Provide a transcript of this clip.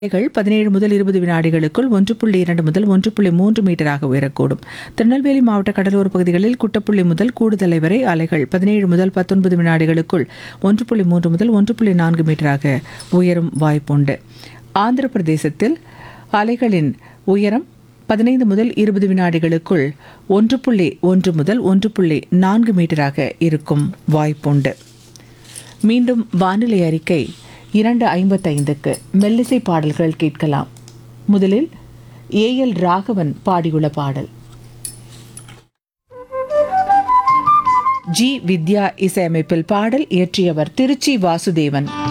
அலைகள் பதினேழு முதல் இருபது வினாடிகளுக்குள் ஒன்று புள்ளி இரண்டு முதல் ஒன்று புள்ளி மூன்று மீட்டராக உயரக்கூடும் திருநெல்வேலி மாவட்ட கடலோர பகுதிகளில் குட்டப்புள்ளி முதல் கூடுதலை வரை அலைகள் பதினேழு முதல் பத்தொன்பது வினாடிகளுக்குள் ஒன்று புள்ளி மூன்று முதல் ஒன்று புள்ளி நான்கு மீட்டராக உயரும் வாய்ப்புண்டு ஆந்திர பிரதேசத்தில் அலைகளின் உயரம் பதினைந்து முதல் இருபது வினாடிகளுக்குள் ஒன்று புள்ளி ஒன்று முதல் ஒன்று புள்ளி நான்கு மீட்டராக இருக்கும் வாய்ப்புண்டு மீண்டும் வானிலை அறிக்கை இரண்டு ஐம்பத்தைந்துக்கு மெல்லிசை பாடல்கள் கேட்கலாம் முதலில் ஏஎல் ராகவன் பாடியுள்ள பாடல் ஜி வித்யா இசையமைப்பில் பாடல் இயற்றியவர் திருச்சி வாசுதேவன்